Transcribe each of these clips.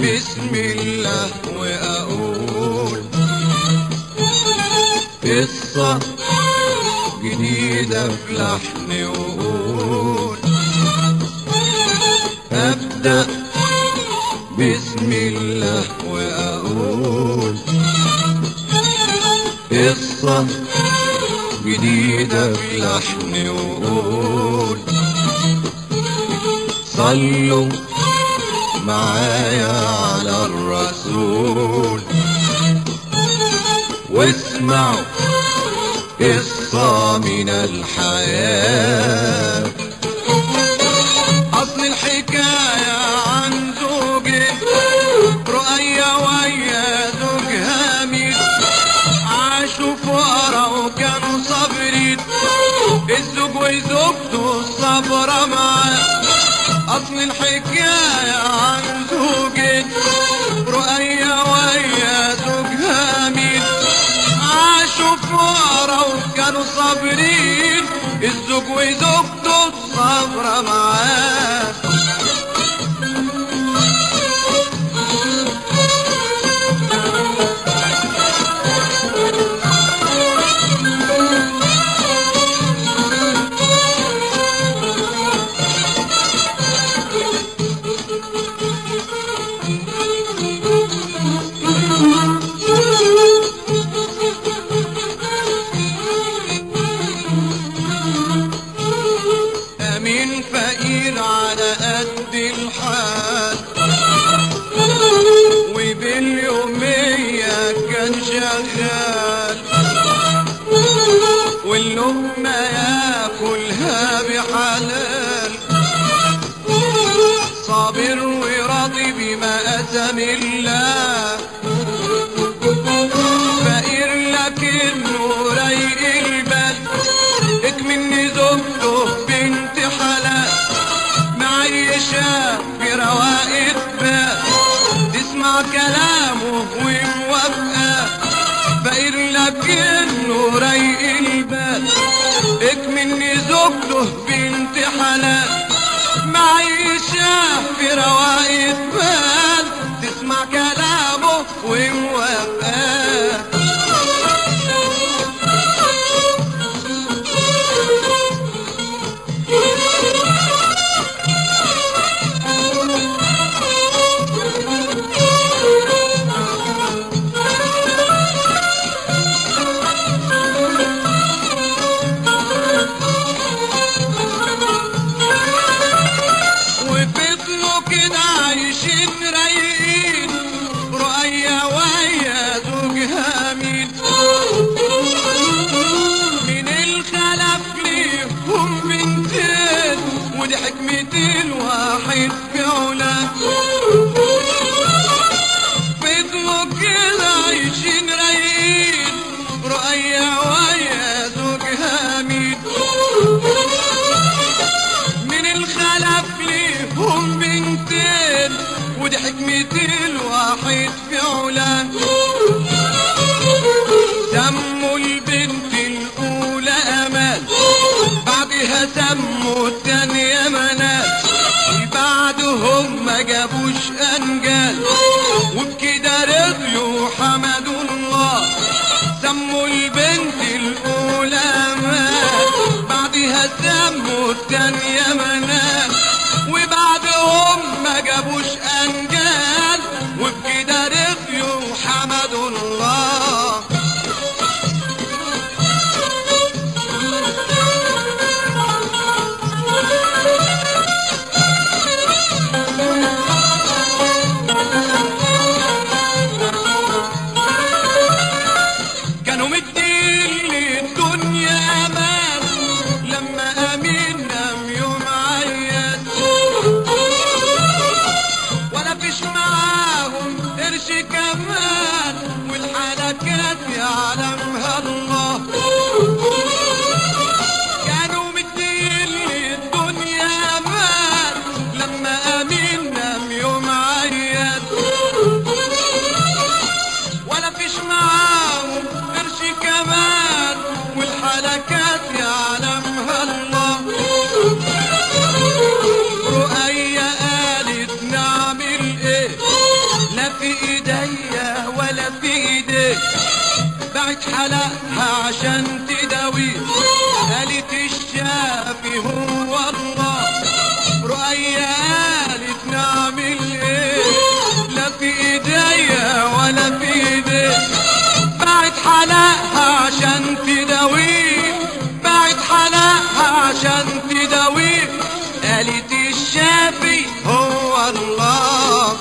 بسم الله وأقول قصة جديدة في لحن وقول أبدأ بسم الله وأقول قصة جديدة في لحن وقول صلوا معايا على الرسول واسمعوا قصة من الحياة أصل الحكاية عن زوجي رؤية ويا زوجها مين عاشوا فقراء وكانوا صابرين الزوج وزوجته الصبرة معاه أصل الحكاية عن زوجين رؤية ويا زوجها مين عاشوا فقراء وكانوا صابرين الزوج وزوجته الصبرة معاه أمين فقير على قد الحال وباليومية كان شغال واللقمة ياكلها بحلال صابر وراضي بما أتم الله فقير لكنه رايق البال اكمني زوجته بنت حلال معيشة في رواقة بال تسمع كلامه وموافقة فقير لكنه رايق البال اكمني زوجته بنت حلال معيشة في رواقة بال تسمع كلامه وموافقة وفضلوا كده عايشين رايقين رؤية ويا زوجها مين من الخلف ليهم بنتين ودي حكمة الواحد في علا فضلوا كده عايشين رايقين رؤية ويا زوجها مين من الخلف ليهم بنتين ودي حكمة الواحد في علا سموا البنت الأولى أمال بعدها سموا التانية منال بعدهم ما جابوش أنجال وبكده رضيوا حمدوا الله سموا البنت الأولى أمال بعدها سموا التانية منال وبعدهم ما جابوش أنجال وبكده رضيوا حمدوا الله كانوا مدين للدنيا امان لما امين نام يوم عيان ولا فيش معاهم قرش كمان والحركات يعلمها الله كانوا مدين للدنيا امان لما امين نام يوم عيان ولا فيش معاهم قرش كمان والحركات يعلمها الله رؤية قالت نعمل ايه باعت حلقها عشان تداوي قالت الشافي هو الله رؤيا قالت نعمل ايه لا في ايديا ولا في ايديه باعت حلقها عشان تداويه باعت حلقها عشان تداويه قالت الشافي هو الله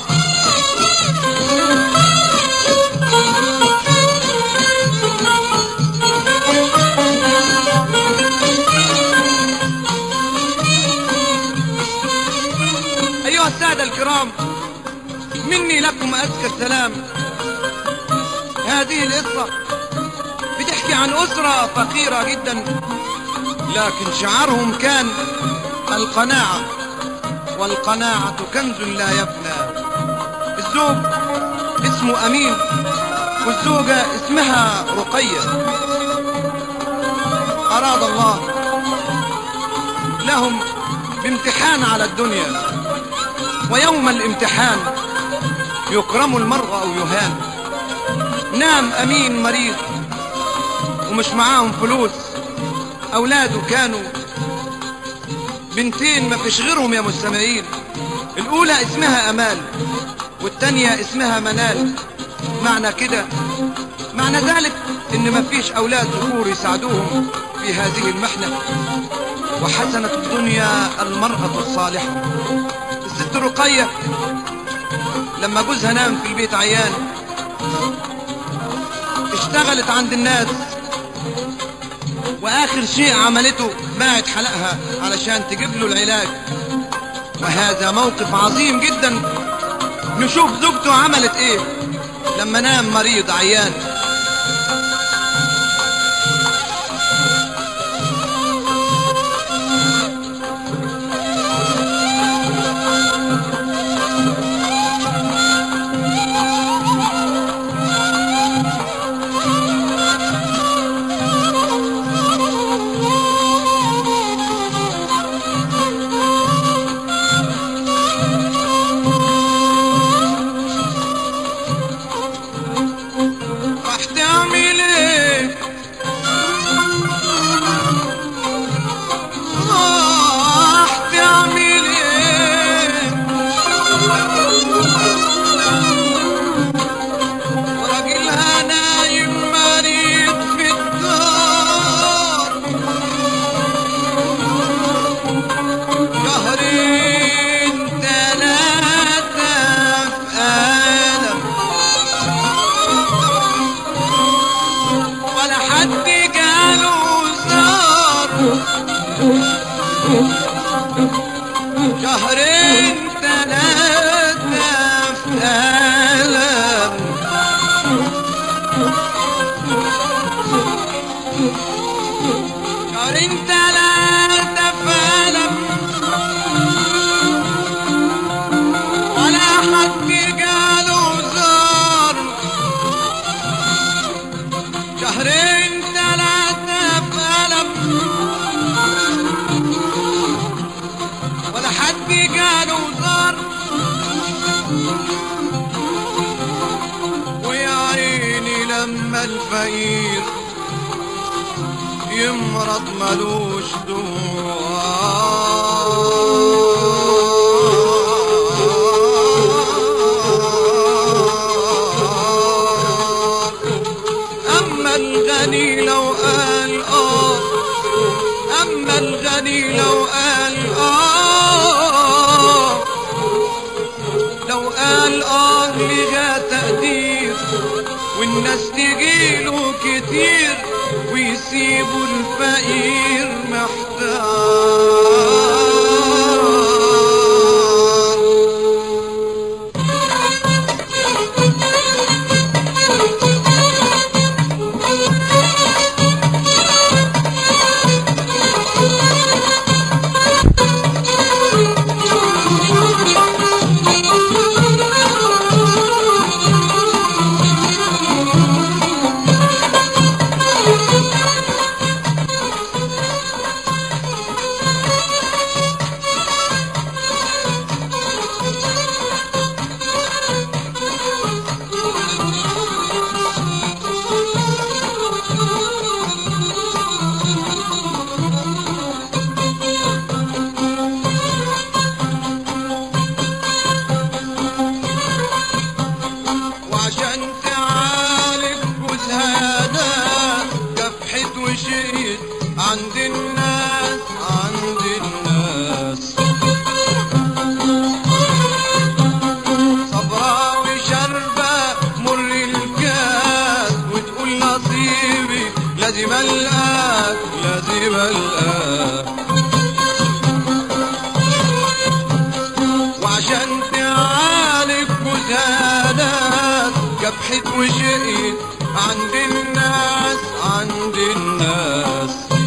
أيها السادة الكرام مني لكم أزكى السلام هذه القصة بتحكي عن أسرة فقيرة جدا لكن شعارهم كان القناعة والقناعة كنز لا يفنى الزوج اسمه أمين والزوجة اسمها رقية أراد الله لهم بامتحان على الدنيا ويوم الامتحان يكرم المرء أو يهان نام أمين مريض ومش معاهم فلوس أولاده كانوا بنتين ما فيش غيرهم يا مستمعين الأولى اسمها أمال والتانية اسمها منال معنى كده معنى ذلك إن ما فيش أولاد ذكور يساعدوهم في هذه المحنة وحسنت الدنيا المرأة الصالحة الست رقية لما جوزها نام في البيت عيان اشتغلت عند الناس واخر شيء عملته باعت حلقها علشان تجيب له العلاج وهذا موقف عظيم جدا نشوف زوجته عملت ايه لما نام مريض عيان راح تعمل ايه راح تعمل ايه راجلها نايم مريض في الدار شهرين ثلاثة في ألم ولا حد جاله زار شهرين ثلاثة في ألم شهرين ثلاثة في ألم ولا حد جاله زار شهرين ثلاثة في ألم ولا حد جاله زار ويا عيني لما الفقير يمرض ملوش دوار أما الغني لو قال آه أما الغني لو قال آه لو قال آه لغا تقدير والناس تجيله كتير ويسيبوا الفقير محتار الخانات كبحت وشقت عند الناس عند الناس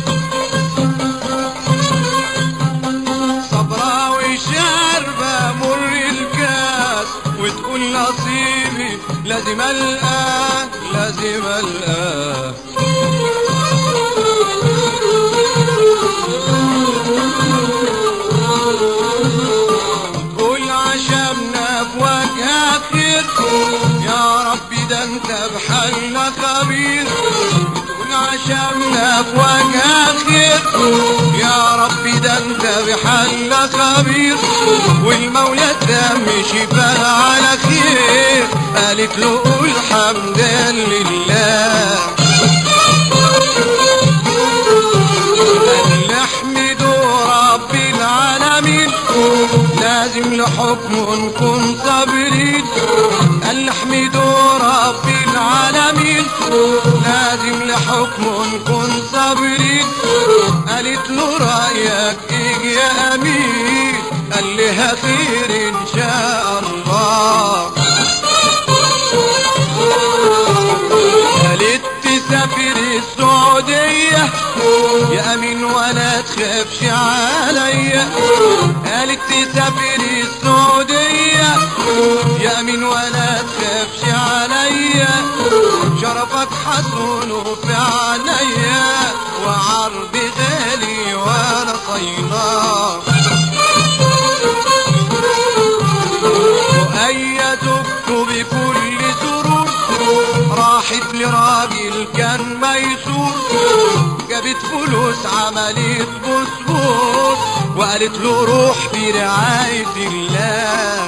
صبرا وشاربة مر الكاس وتقول نصيبي لازم القاه لازم القاه قول عشمنا في وجهك خير يا ربي ده انت بحالنا خبير قول عشمنا في وجهك خير يا ربي ده انت بحالنا خبير والمولى تم شفاها على خير قالت له قول حمدا لله اللي احمدوا رب العالمين لازم لحكمه نكون صابرين اللي احمدوا رب العالمين لازم لحكمه نكون صابرين قالت له رايك ايه يا امين قال لها خير ان شاء الله قالت تسافر السعودية يا أمين ولا تخافش عليا قالت تسافر السعودية يا أمين ولا تخافش عليا شرفك حصون في عينيا وعرض غالي وانا صيناه وأيدك بكل سرور راحت لراجل كان ميسور جابت فلوس عملت بصبور وقالت له روح برعاية الله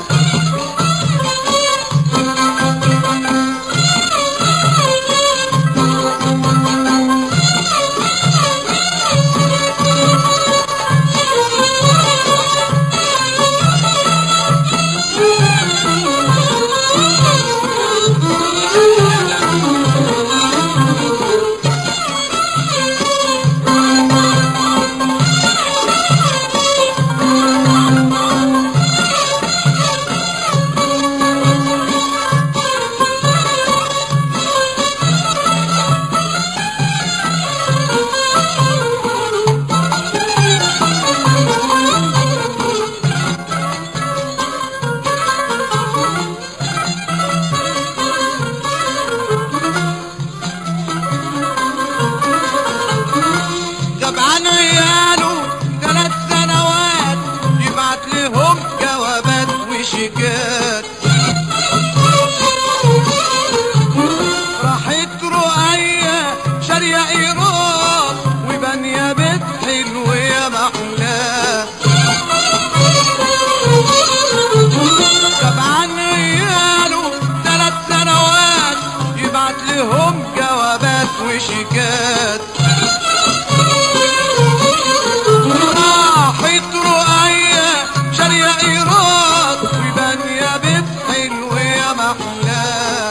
غاب عن عياله ثلاث سنوات يبعت لهم جوابات وشيكات راحت رؤية شارية إيراد وبانية بيت حلو يا محلاه غاب عن عياله ثلاث سنوات يبعت لهم جوابات وشيكات راحت رؤية شارية إيراد وبانية بيت حلو يا محلاه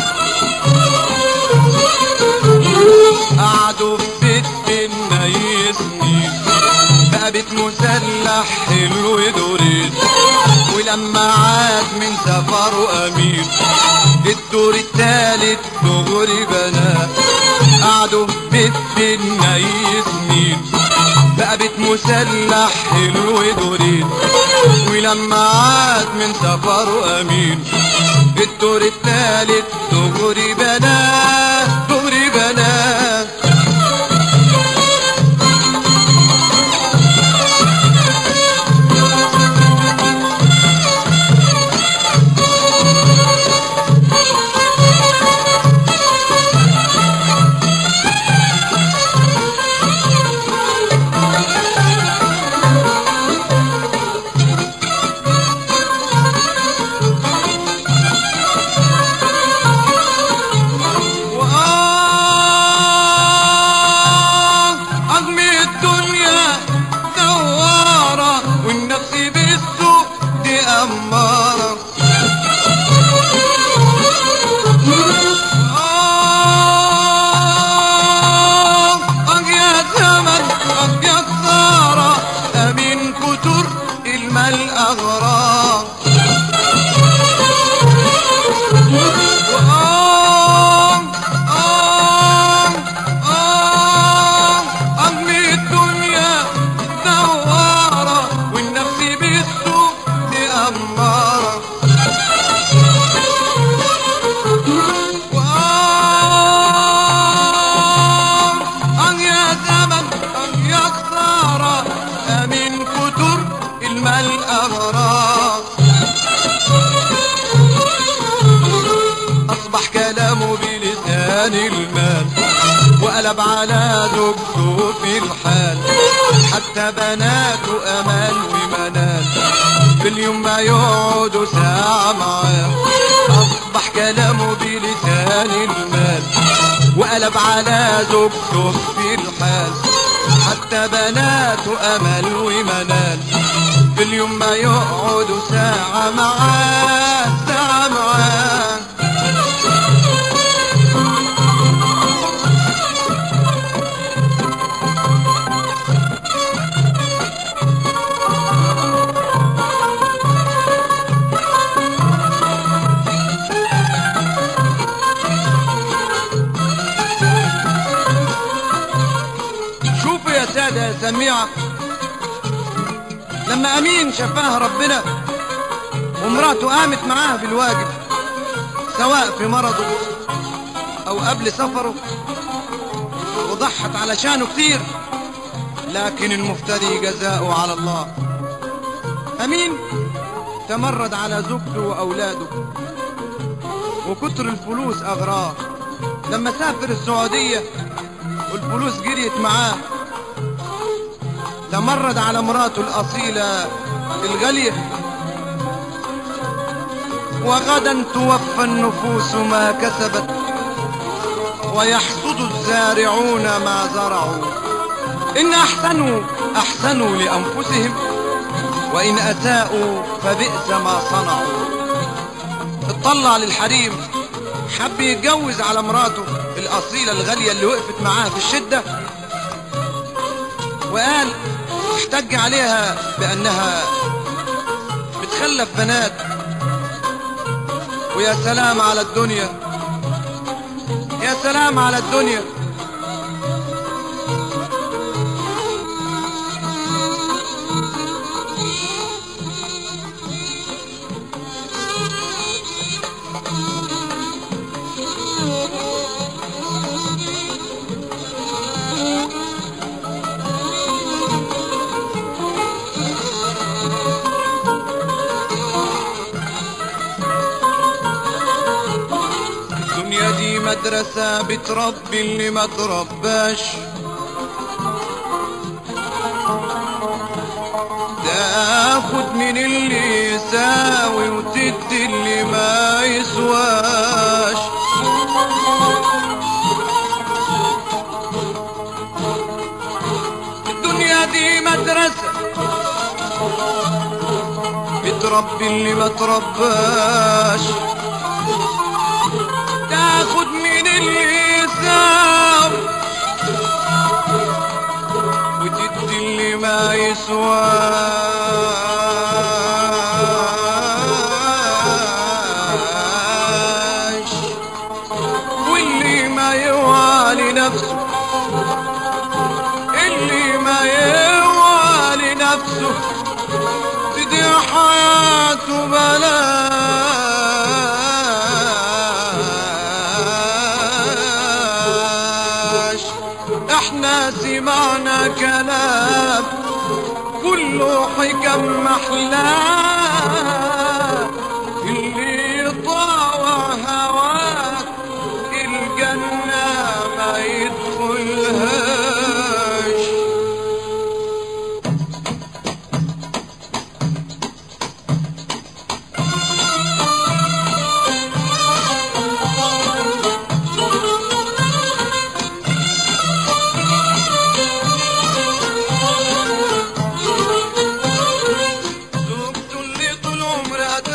قعدوا في بيت الناي سنين بقى بيت مسلح حلو دورين ولما عاد من سفره أمين الدور التالت دغري بنات قعدوا في بيت الناي سنين بقى بيت مسلح حلو دورين ولما عاد من سفره أمين الدور التالت دغري بنات دغري بنات أصبح كلامه بلسان المال وقلب على زوجته في الحال حتى بناته أمال ومنال في اليوم ما يقعدوا ساعة معاه أصبح كلامه بلسان المال وقلب على زوجته في الحال حتى بناته أمل ومنال في اليوم ما يقعدوا ساعة معاه ساعة معاه شوفوا يا سادة يا سميعة لما أمين شفاه ربنا ومراته قامت معاه بالواجب سواء في مرضه أو قبل سفره وضحت علشانه كتير لكن المفتري جزاؤه على الله أمين تمرد على زوجته وأولاده وكتر الفلوس أغراه لما سافر السعودية والفلوس جريت معاه تمرد على مراته الأصيلة الغالية وغدا توفى النفوس ما كسبت ويحصد الزارعون ما زرعوا إن أحسنوا أحسنوا لأنفسهم وإن أساءوا فبئس ما صنعوا اطلع للحريم حب يتجوز على مراته الأصيلة الغالية اللي وقفت معاه في الشدة وقال احتج عليها بأنها بتخلف بنات ويا سلام على الدنيا يا سلام على الدنيا الدنيا دي مدرسة بتربي اللي ما ترباش تاخد من اللي يساوي وتدي اللي ما يسواش الدنيا دي مدرسة بتربي اللي ما ترباش تاخد من اليسار وتدي اللي ما يسواش واللي ما يوالي نفسه اللي ما يوالي نفسه تدي حياته بلاش احنا سمعنا كلام كله حكم محلاه اللي يطاوع هواك الجنة ما يدخلهاش زوجته اللي طول عمرها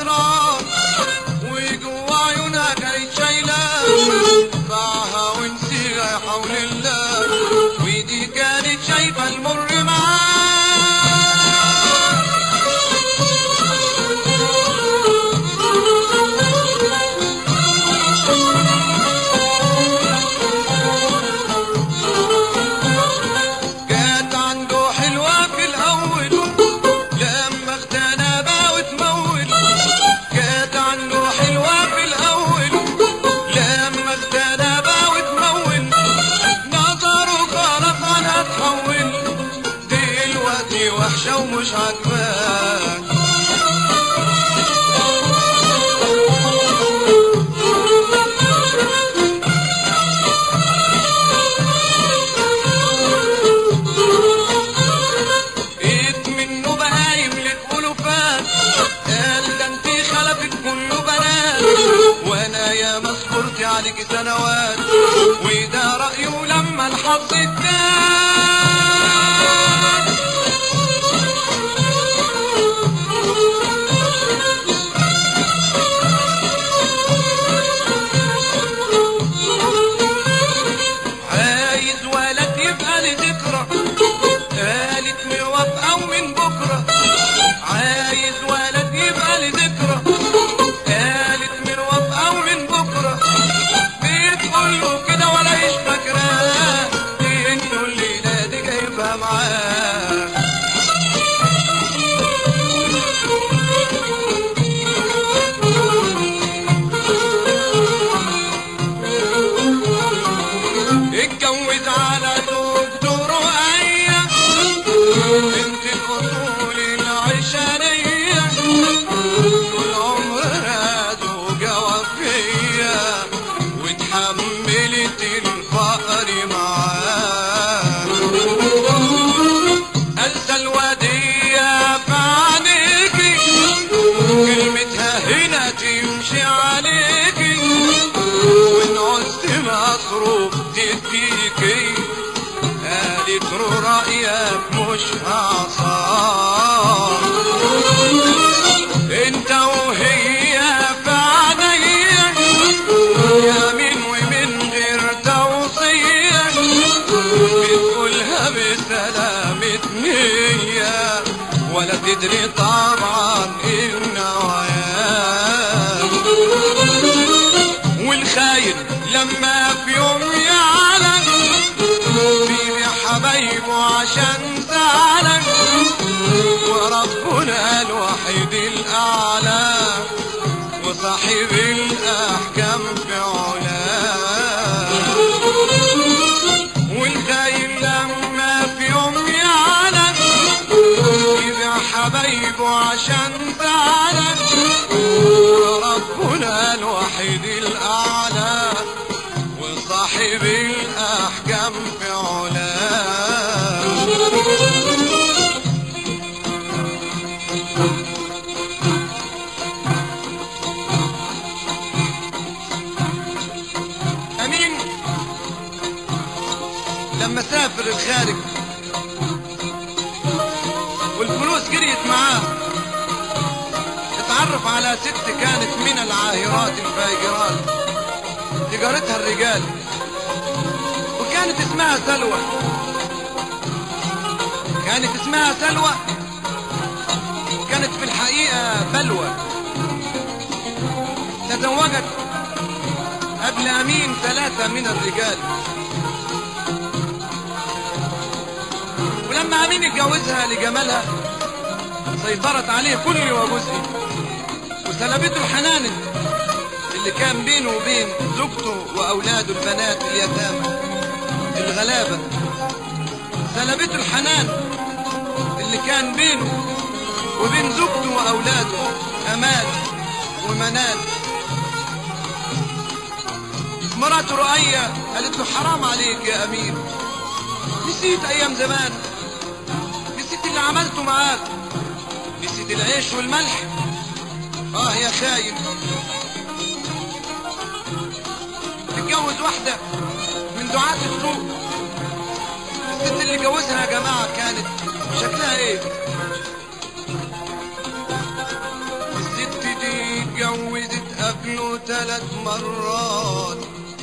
انا يا مسكرت عليك سنوات وده رأيه لما الحظ اداك عايز ولد يبقى لذكرى قالت موافقة ومن بكرة عايز ولد يبقى لذكرى قالت موافقة ومن بكرة بتقول له كده ولا ايش فاكراه انه الليلة دي جايبها معاه اتجوز على دكتور رؤية بنت الأصول العشرية طول عمرها زوجة وفية واتحملت الفقر معاه أنسى الودية في عينيكي كلمتها هنا تمشي عليكي وإن عزت مصروف تديكي قالت له رأيك مش هعصار انت وهي في عينيا يمين ومن غير توصية بتقولها بسلامة نية ولا تدري طبعا النوايا والخاين لما في يوم يعلن بيبيع حبايبه عشان زعلك وربنا الوحيد الأعلى وصاحب الأحكام في علاه والخاين لما في يوم يعلن يبيع حبايبه عشان زعلك وربنا الوحيد الأعلى وصاحب الأحكام في علاه أمين لما سافر الخارج والفلوس جريت معاه اتعرف على ست كانت من العاهرات الفاجرات تجارتها الرجال وكانت اسمها سلوى كانت اسمها سلوى كانت في الحقيقة بلوى تزوجت قبل أمين ثلاثة من الرجال ولما أمين اتجوزها لجمالها سيطرت عليه كل وجزء وسلبته الحنان اللي كان بينه وبين زوجته وأولاده البنات اليتامى الغلابة سلبته الحنان اللي كان بينه وبين زوجته وأولاده أمال ومنال مراته رؤية قالت له حرام عليك يا أمين نسيت أيام زمان نسيت اللي عملته معاك نسيت العيش والملح اه يا خاين تتجوز واحدة من دعاة السوق الست اللي جوزها يا جماعة كانت شكلها ايه الست دي اتجوزت قبله ثلاث مرات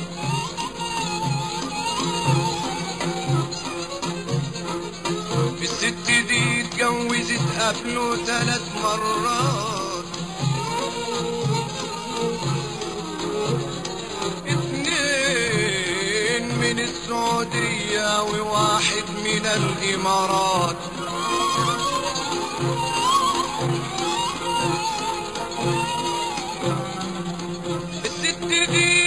الست دي اتجوزت قبله ثلاث مرات اتنين من السعودية وواحد من الإمارات الست دي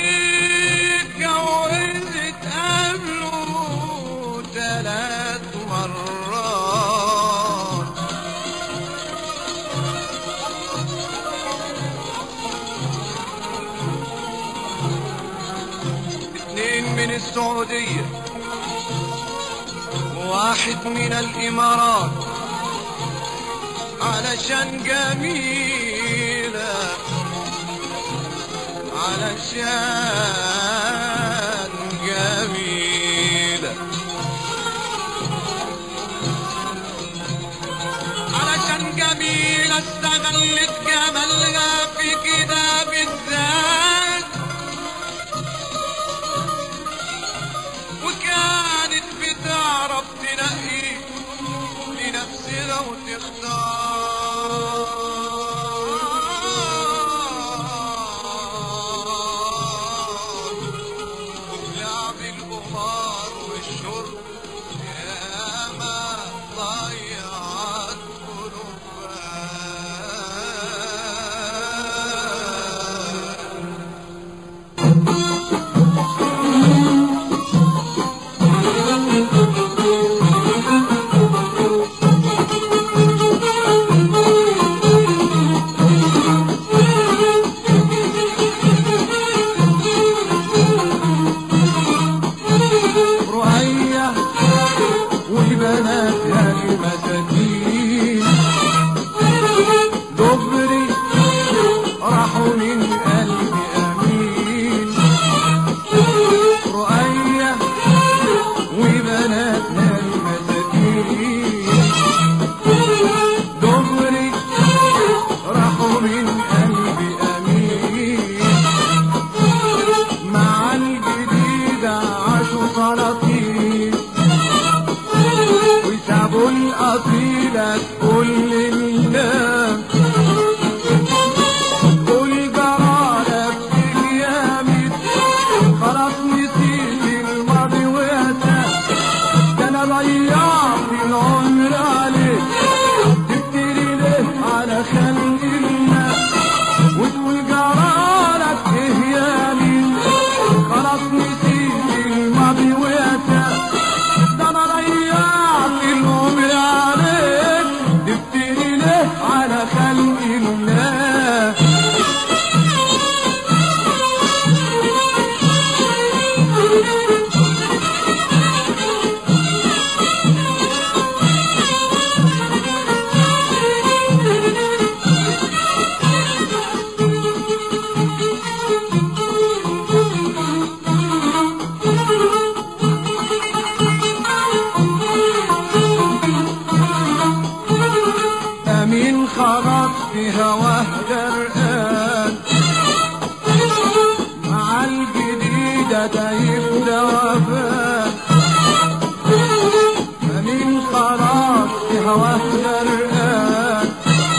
اتجوزت قبله ثلاث مرات اتنين من السعودية وواحد من الإمارات علشان جميلة علشان جميلة علشان جميلة استغلت جمالها في كده بالذات وكانت بتعرف تنقي لنفسها وتختار ولعب القمار والشرب ياما ضيعت قلوبها رؤية وبناتها المساكين دغري راحوا من قلب أمين رؤية وبناتها المساكين دغري راحوا من قلب أمين مع الجديدة عاشوا سلاطين وسابوا الأصيلة كل الناس كل جرالة في جامد خلاص نسيت الماضي وأساس ده أنا ضيعت العمر عليك تبتدي ليه على خلق الناس وتقول جرالك ايه يا مين خلاص نسيت الماضي وياك ده انا ضيعت العمر عليك تبتدي ليه على خلق الله أمين خرج في هواه غرقان مع الجديدة ده يبدأ وفان أمين خرج في هواه غرقان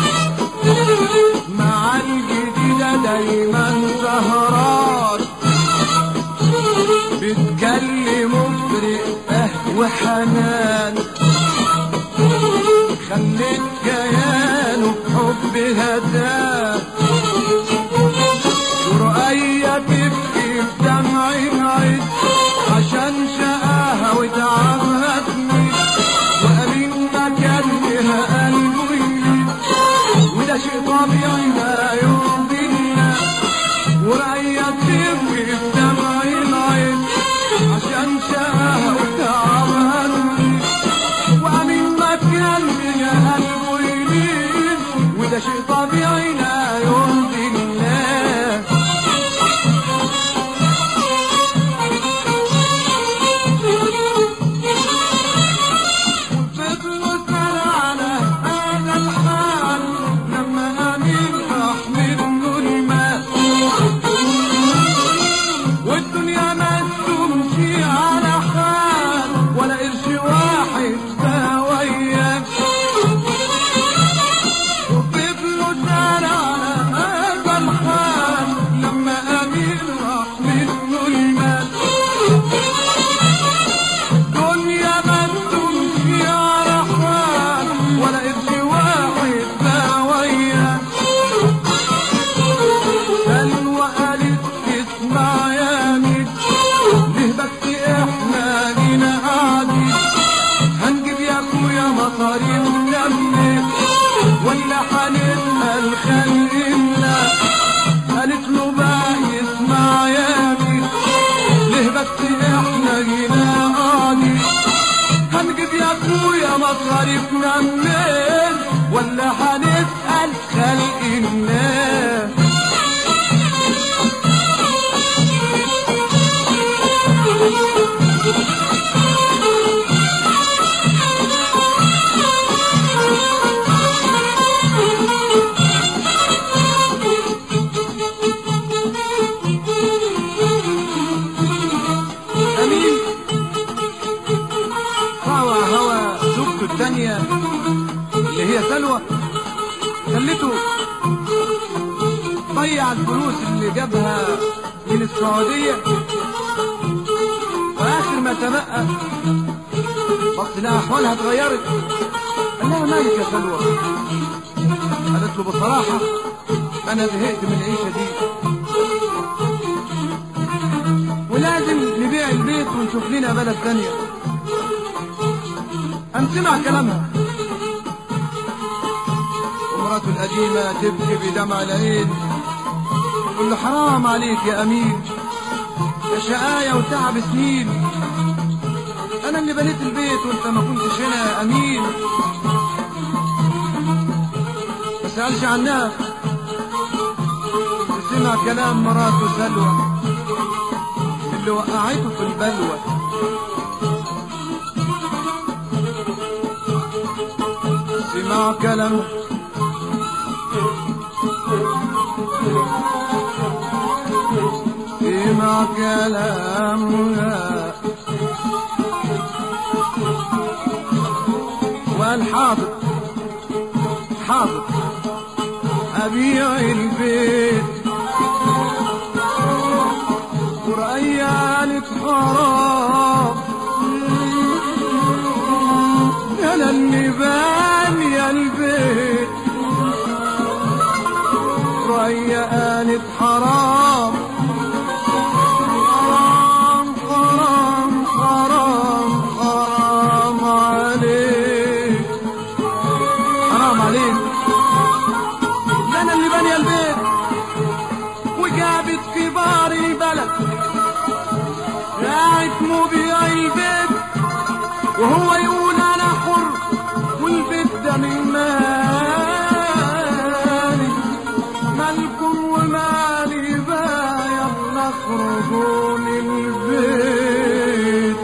مع الجديدة دايما سهران بتكلم برقة وحنان خليت كيانه بحب هداه ورؤية تبكي بدمع العين عشان شقاها وتعبها تميل وأمين ما كان لها قلبه يميل وده شيء طبيعي لا يرضي الله ورؤية تبكي بدمع العين عشان شقاها وتعبها تميل وأمين ما كان لها قلبه يميل وده شيء طبيعي لا يرضي الله فضلوا سنة على هذا الحال لما أمين راح منه المال والدنيا ما تمشي على حال ولا قرش واحد ساوية وفضلوا سنة على هذا الحال لما أمين راح منه المال دنيا ما تمشي على حال ولا قرش واحد ساوية سلوى قالت اسمع يا ميت ليه بس احنا جينا قاعدين هنجيب يا اخويا مصاري منمت ولا هنسأل خلق الله قالت له بقى اسمع يا ميت ليه بس احنا جينا قاعدين هنجيب يا اخويا مصاريفنا منين ولا هنسأل خلق الله شغلته ضيع الفلوس اللي جابها من السعودية وآخر ما تبقى بص لها أحوالها اتغيرت قال لها مالك يا سلوى قالت له بصراحة أنا زهقت من العيشة دي ولازم نبيع البيت ونشوف لنا بلد تانية قام سمع كلامها ومراته القديمة تبكي بدمع العين تقول له حرام عليك يا أمين يا شقاية وتعب سنين أنا اللي بنيت البيت وأنت ما كنتش هنا يا أمين ما سألش عنها سمع كلام مراته سلوى اللي وقعته في البلوى سمع كلام سمع كلامها وقال حاضر حاضر أبيع البيت وريالك حرام أنا اللي باني البيت ريالك حرام حرام حرام حرام حرام عليك حرام عليك ده انا اللي باني البيت وجابت كبار البلد قاعد مبيع البيت وهو يقول انا حر والبيت ده من مالي مالكم ومالي بقى يلا اخرجوا من البيت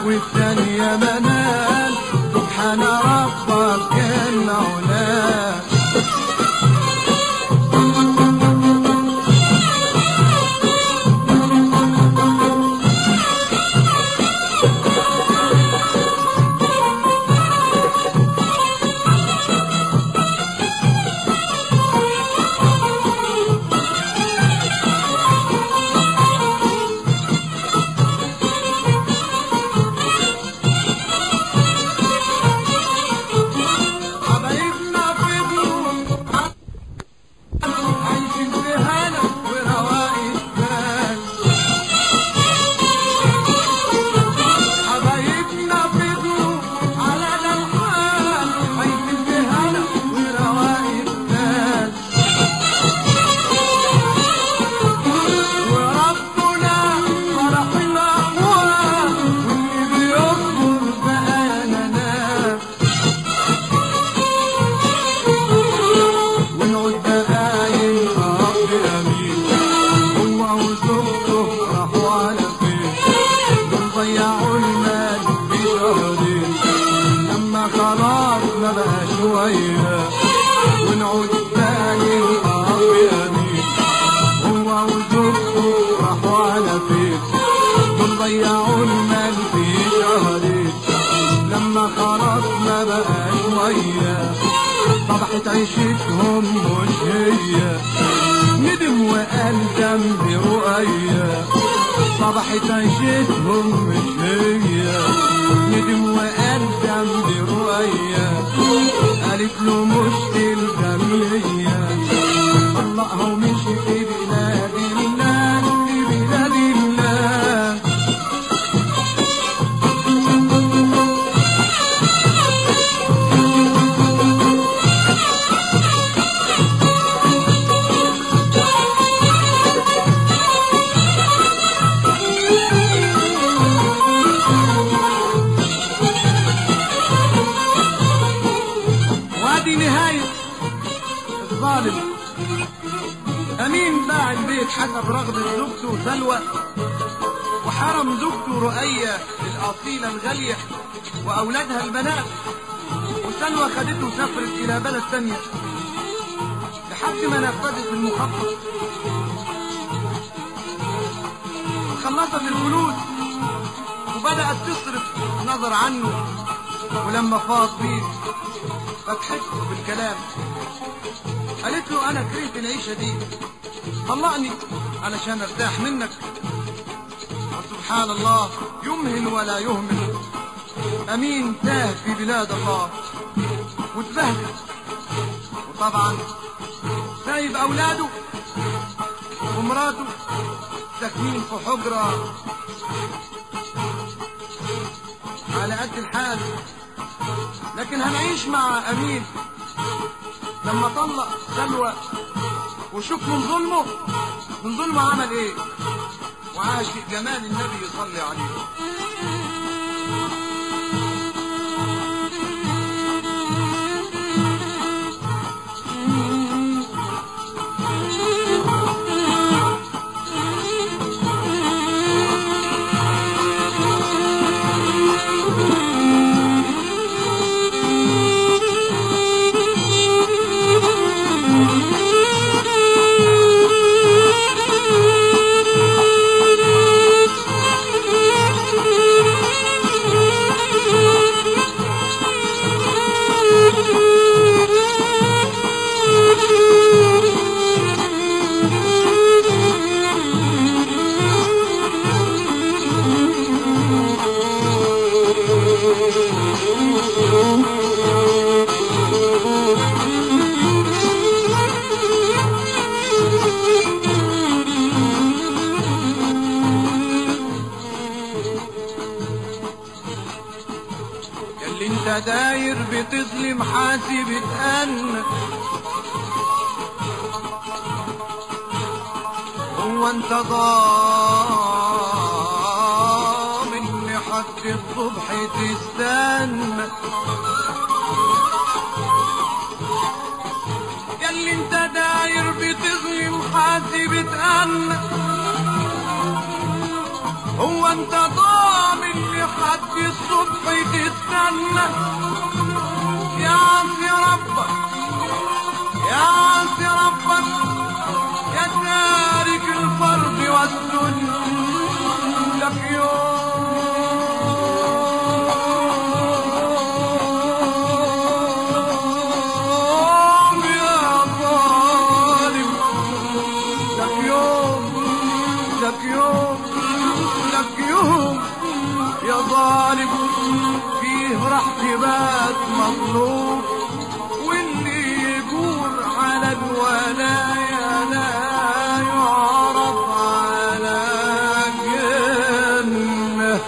والثانية منال سبحان ربك المولى حبايبنا فضلوا عايشين في هنا ورواق الناس حبايبنا فضلوا على ده الحال عايشين في هنا ورواق الناس وربنا فرحنا أموال واللي بيصبر بقانا ناس ونعود دقايق رب امين هو وزوجته راحوا على فين دول ضيعوا المال في شهرين لما خلاص ما بقى شويه ونعود دقايق رب امين هو وزوجته راحوا على فين دول ضيعوا المال في شهرين لما خلاص ما بقى شويه طبحت عيشتهم مش هي ندم وقال جنبي رؤيا صبحت عيشتهم مش هي ندم وقال جنبي رؤيا قالت له مش الجمية الله هو مش في بلاد الله في بلاد الله وادي نهاية الظالم أمين باع البيت حسب رغبة زوجته سلوى وحرم زوجته رؤية الأصيلة الغالية وأولادها البنات وسلوى خدته وسافرت إلى بلد ثانية لحد ما نفذت المخطط خلصت الفلوس وبدأت تصرف نظر عنه ولما فاض بيه فتحته بالكلام قالت له انا كرهت العيشه دي طلقني علشان ارتاح منك وسبحان الله يمهل ولا يهمل امين تاه في بلاد الله واتبهدل وطبعا سايب اولاده ومراته ساكنين في حجره على قد الحال لكن هنعيش مع امين لما طلق سلوى وشوف من ظلمه من ظلمه عمل ايه وعاش جمال النبي يصلي عليه اللي انت داير بتظلم حاسب اتأن هو انت ضامن لحد الصبح تستنى ياللي انت داير بتظلم حاسب اتأن هو انت ضامن لحد استنى يا عاصي ربك يا عاصي ربك يا تارك الفرض والسنة لك يوم يا ظالم لك يوم لك يوم لك يوم يا ظالم فيه راح تبات مظلوم واللي يجور على الولايا لا يعرف على جنه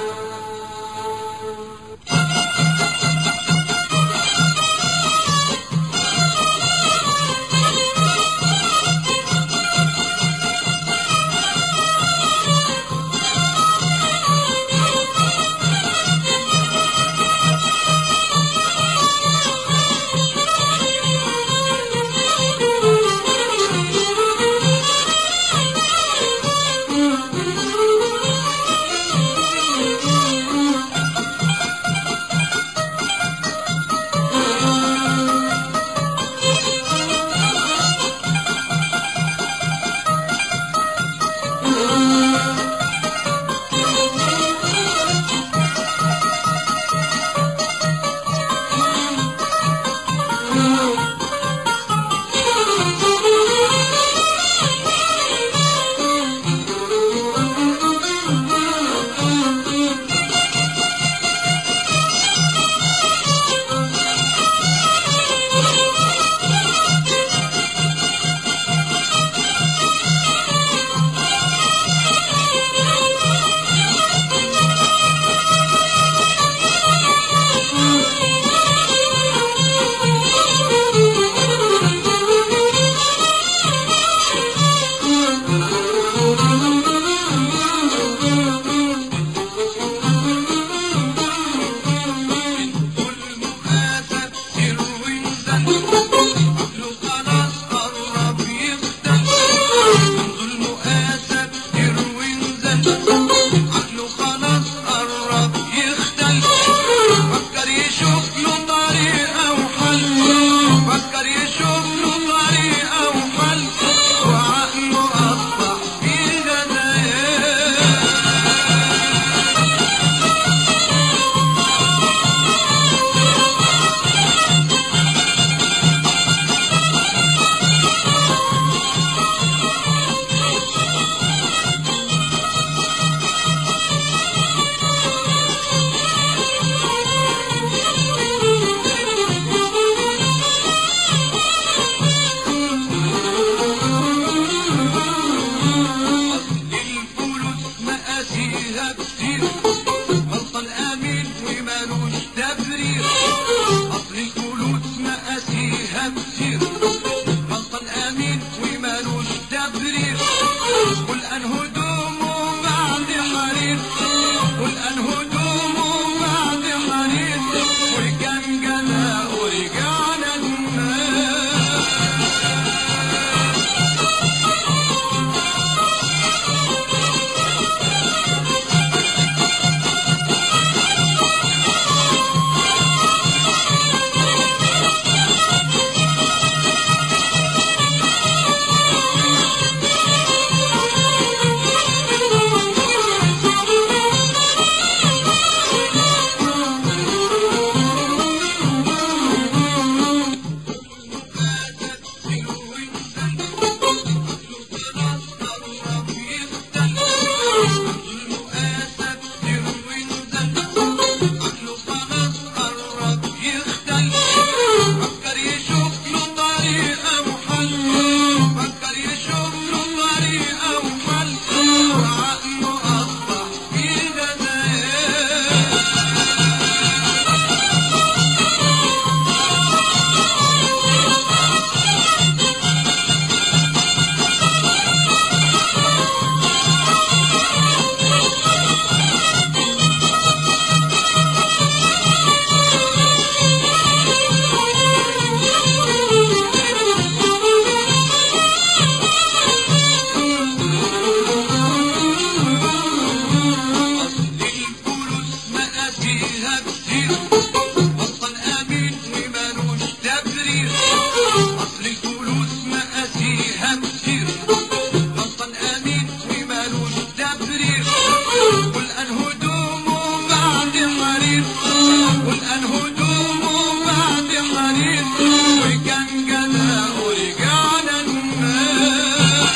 مقاسيها كتير وطن امين ومالوش تبرير اصل الفلوس مقاسيها كتير وطن امين ومالوش تبرير والان هدومه بعد حرير والان هدومه بعد حرير وكان جناه ورجعنا الناس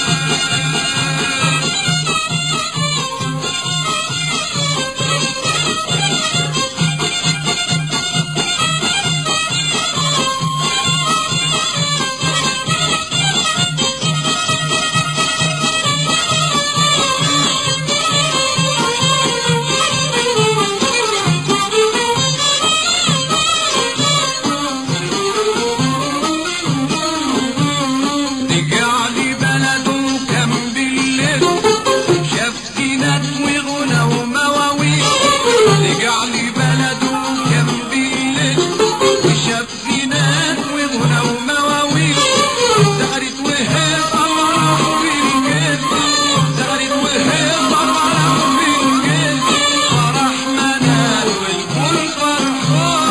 رجع لي بلده كان بالليل شاف زينات وغنى ومواويل رجع لي بلده كان بالليل وشاف زينات وغنى ومواويل زغرت وهي طلعت في الجيل زغرت وهي طلعت في الجيل فرح منال والكل فرحان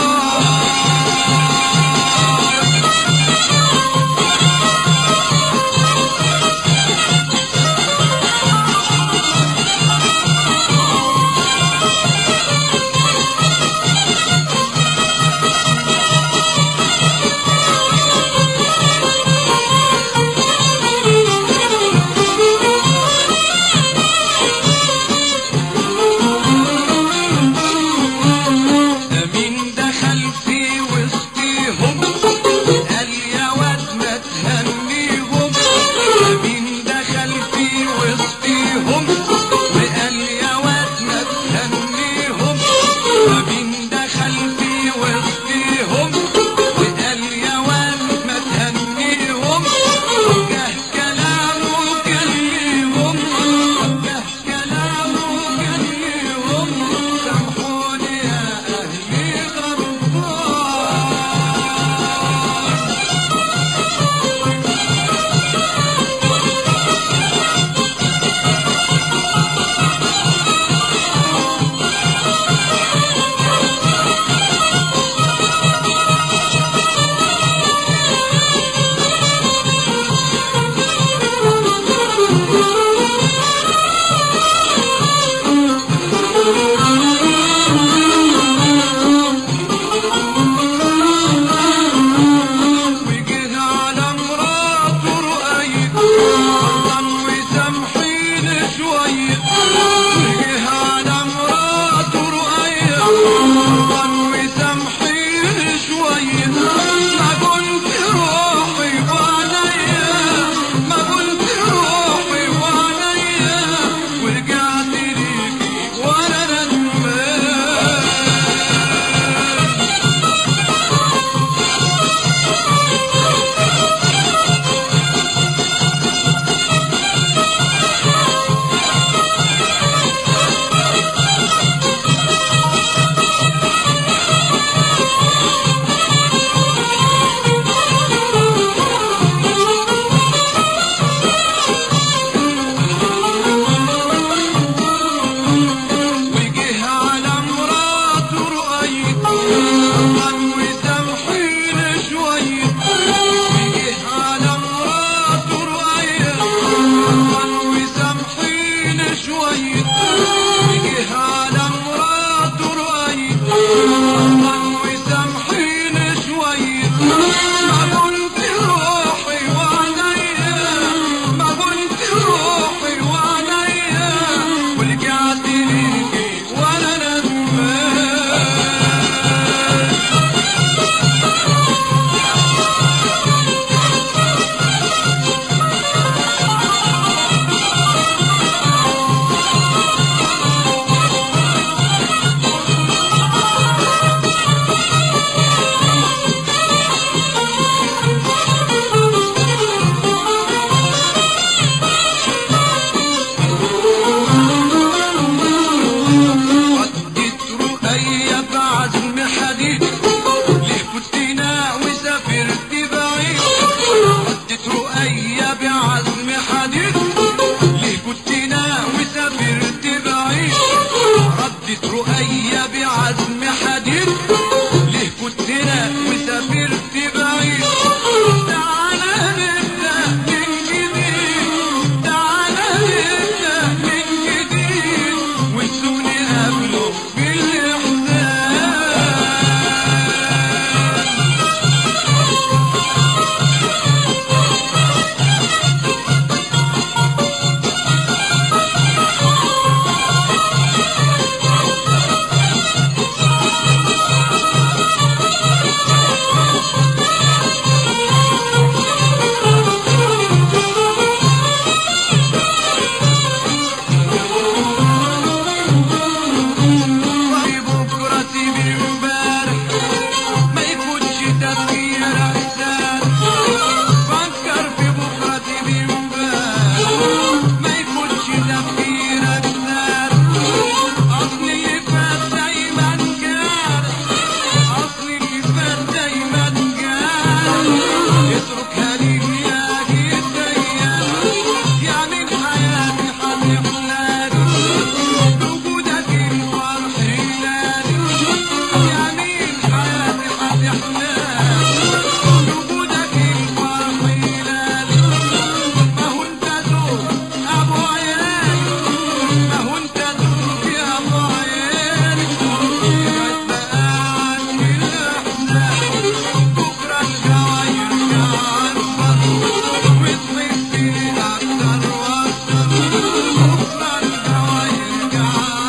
أمين دخل في وسطيهم قال يا واد ما تهنيهم أمين دخل في وسطيهم وقال يا واد ما تهنيهم أمين دخل في وسطيهم وقال يا واد ما تهنيهم جه كلامه كليهم جه كلامه كليهم سامحوني يا أهلي غربان وجه على مراته رؤية وطن وسامحيني شوية وجه على مراته رؤية وطن وسامحيني شوية ما كنت روحي وعليا ما كنت روحي وعليا ورجعت ليكي وانا ندمان وجه على مراته رؤية طن وسامحيني شوية وجه على مراته رؤية طن وسامحيني شوية وجه على مراته رؤية طن وسامحيني شوية ما كنت روحي وعليا ما كنت روحي وعليا ورجعت ليكي وانا ندمان ناديت ليه كنت هنا وسافرت بعيد تعالى نبدأ من جديد تعالى نبدأ من جديد وانسوني قبله بالإحسان طيب بكرة سيبي امبارح ما يكونش تفكير احسان فكر في بكرة سيبي امبارح ما يكونش تفكير احسان اصل اللي فات دايما كان اصل اللي فات دايما كان اتركها لي يا جيت ايام يعني حياتي هتحلالي وجودك الفرح هلالي يمين حياتي هتحلالي وجودك الفرح هلالي ما هو انت ذوق ابو عيالي ما هو انت ذوق يا ابو عيالي ابعد بقى عني الاحزان بكره الهوى يرجع عنفر وتحبني اكتر واكتر بكره الهوى يرجع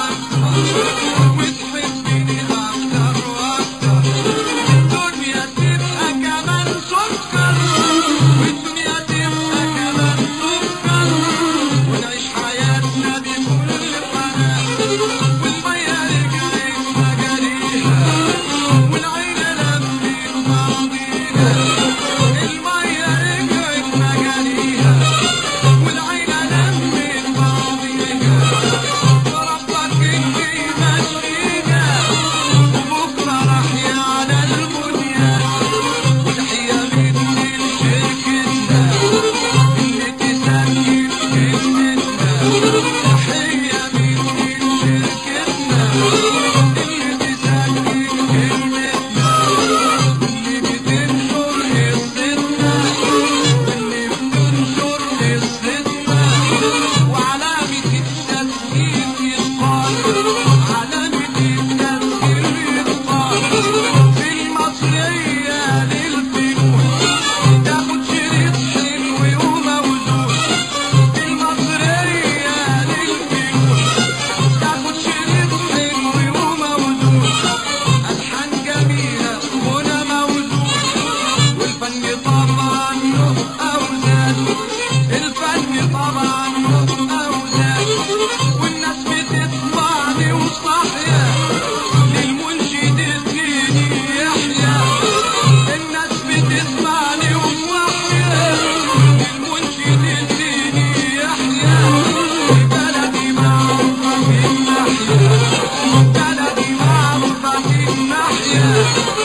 عنفر وتحبني اكتر واكتر الدنيا تبقى كمان سكر والدنيا تبقى كمان سكر ونعيش حياتنا بكل حنان والمية رجعت مجاريها والعين لمت ماضيها المية رجعت مجاريها والعين لمت ماضيها وربك اللي يمشينا وبكرة راح على البنيان وتحية مني لشركتنا اللي تسجل كلمتنا تحية مني لشركتنا اللي تسجل كلمتنا اللي بتنشر قصتنا اللي بتنشر قصتنا وعلامة التسجيل يتقال علامة التسجيل يتقال في المصرية للفنون تاخد شريط حلو وموزون في المصرية للفنون تاخد شريط حلو وموزون ألحان جميلة غنى موزون والفن طبعا له أوزان الفن طبعا له أوزان والناس بتسمعني وصاحية للمنشد الديني يحيى الناس بتسمعني وصاحية للمنشد الديني يحيى بلدي معروفة في الناحية بلدي معروفة في الناحية